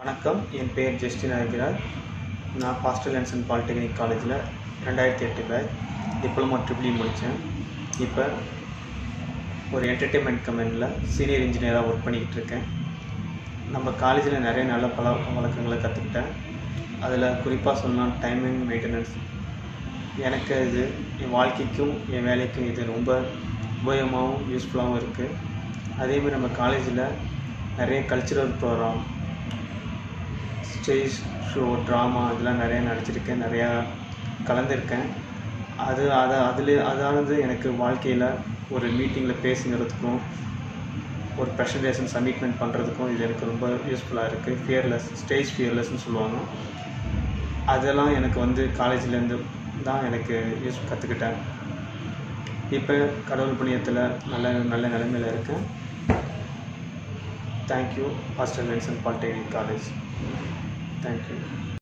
வணக்கம் என் பேர் ஜெஸ்டின் அழகிறார் நான் பாஸ்டல் அண்ட் சென்ட் பாலிடெக்னிக் காலேஜில் ரெண்டாயிரத்தி எட்டு பேர் டிப்ளமோ ட்ரிபிளி முடித்தேன் இப்போ ஒரு என்டர்டெயின்மெண்ட் கம்பெனியில் சீனியர் இன்ஜினியராக ஒர்க் பண்ணிக்கிட்டு இருக்கேன் நம்ம காலேஜில் நிறைய நல்ல பல வழக்கங்களை கற்றுக்கிட்டேன் அதில் குறிப்பாக சொன்னால் டைமிங் மெயின்டெனன்ஸ் எனக்கு இது என் வாழ்க்கைக்கும் என் வேலைக்கும் இது ரொம்ப உபயோகமாகவும் யூஸ்ஃபுல்லாகவும் இருக்குது அதேமாதிரி நம்ம காலேஜில் நிறைய cultural program stage show drama இதெல்லாம் நிறையா நடிச்சிருக்கேன் நிறையா கலந்துருக்கேன் அது அதை அதில் அதானது எனக்கு வாழ்க்கையில் ஒரு மீட்டிங்கில் பேசுங்கிறதுக்கும் ஒரு ப்ரெசன்டேஷன் சப்மிட்மெண்ட் பண்ணுறதுக்கும் இது எனக்கு ரொம்ப யூஸ்ஃபுல்லாக இருக்குது ஃபியர்லெஸ் ஸ்டேஜ் ஃபியர்லெஸ்னு சொல்லுவாங்க அதெல்லாம் எனக்கு வந்து காலேஜ்லேருந்து தான் எனக்கு யூஸ் கற்றுக்கிட்டேன் இப்போ கடவுள் புண்ணியத்தில் நல்ல நல்ல நிலைமையில் இருக்கேன் thank you hostel Vinson polytechnic college thank you